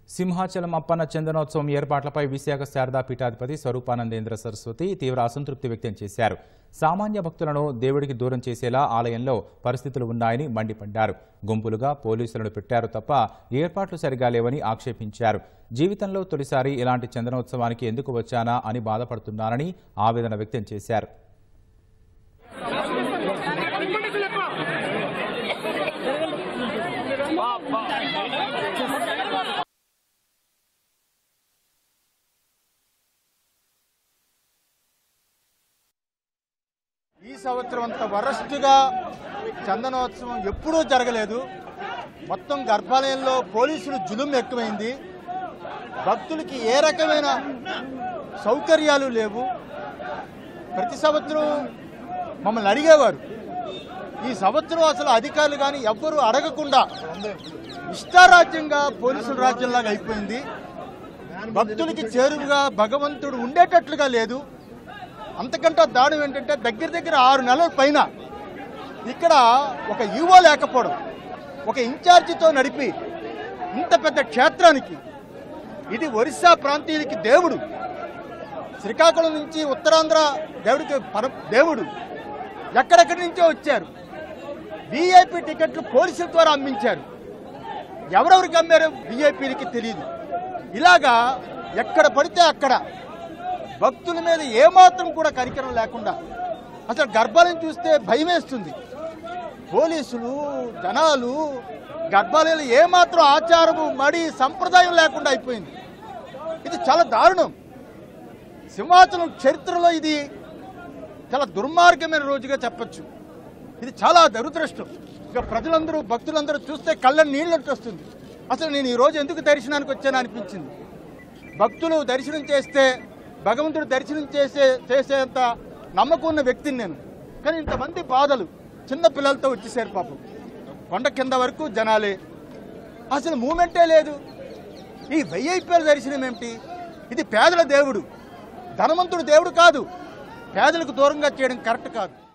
సింహాచలం అప్పన్న చందనోత్సవం ఏర్పాట్లపై విశాఖ శారదా పీఠాధిపతి స్వరూపానందేంద్ర సరస్వతి తీవ్ర అసంతృప్తి వ్యక్తం చేశారు సామాన్య భక్తులను దేవుడికి దూరం చేసేలా ఆలయంలో పరిస్థితులు ఉన్నాయని మండిపడ్డారు గుంపులుగా పోలీసులను పెట్టారు తప్ప ఏర్పాట్లు సరిగా లేవని ఆక్షేపించారు జీవితంలో తొలిసారి ఇలాంటి చందనోత్సవానికి ఎందుకు వచ్చానా అని బాధపడుతున్నానని ఆవేదన వ్యక్తం చేశారు ఈ సంవత్సరం అంత వరస్ట్గా చందనోత్సవం ఎప్పుడూ జరగలేదు మొత్తం గర్భాలయంలో పోలీసులు జులుం ఎక్కువైంది భక్తులకి ఏ రకమైన సౌకర్యాలు లేవు ప్రతి సంవత్సరం మమ్మల్ని అడిగేవారు ఈ సంవత్సరం అసలు అధికారులు కానీ ఎవ్వరూ అడగకుండా ఇష్టారాజ్యంగా పోలీసుల రాజ్యంలాగా అయిపోయింది భక్తులకి చేరువుగా భగవంతుడు ఉండేటట్లుగా లేదు అంతకంటే దారుణం ఏంటంటే దగ్గర దగ్గర ఆరు నెలల పైన ఇక్కడ ఒక ఈవో లేకపోవడం ఒక ఇన్ఛార్జితో నడిపి ఇంత పెద్ద క్షేత్రానికి ఇది ఒరిస్సా ప్రాంతీయులకి దేవుడు శ్రీకాకుళం నుంచి ఉత్తరాంధ్ర దేవుడికి పర దేవుడు ఎక్కడెక్కడి నుంచో వచ్చారు విఐపి టికెట్లు పోలీసుల ద్వారా అమ్మించారు ఎవరెవరికి అమ్మారో విఐపీలకి తెలియదు ఇలాగా ఎక్కడ పడితే అక్కడ భక్తుల మీద ఏమాత్రం కూడా కనికరం లేకుండా అసలు గర్భాలయం చూస్తే భయం వేస్తుంది పోలీసులు జనాలు గర్భాలయంలో ఏమాత్రం ఆచారము మడి సంప్రదాయం లేకుండా అయిపోయింది ఇది చాలా దారుణం సింహాచలం చరిత్రలో ఇది చాలా దుర్మార్గమైన రోజుగా చెప్పొచ్చు ఇది చాలా దురదృష్టం ఇక ప్రజలందరూ భక్తులందరూ చూస్తే కళ్ళ నీళ్ళట్టు వస్తుంది అసలు నేను ఈ రోజు ఎందుకు దర్శనానికి వచ్చాను అనిపించింది భక్తులు దర్శనం చేస్తే భగవంతుడు దర్శనం చేసే చేసేంత నమ్మకం ఉన్న వ్యక్తిని నేను కానీ ఇంతమంది బాధలు చిన్న పిల్లలతో వచ్చేసారు పాపం కొండ కింద వరకు జనాలే అసలు మూమెంటే లేదు ఈ వెయ్యిపేల దర్శనం ఏమిటి ఇది పేదల దేవుడు ధనవంతుడు దేవుడు కాదు పేదలకు దూరంగా చేయడం కరెక్ట్ కాదు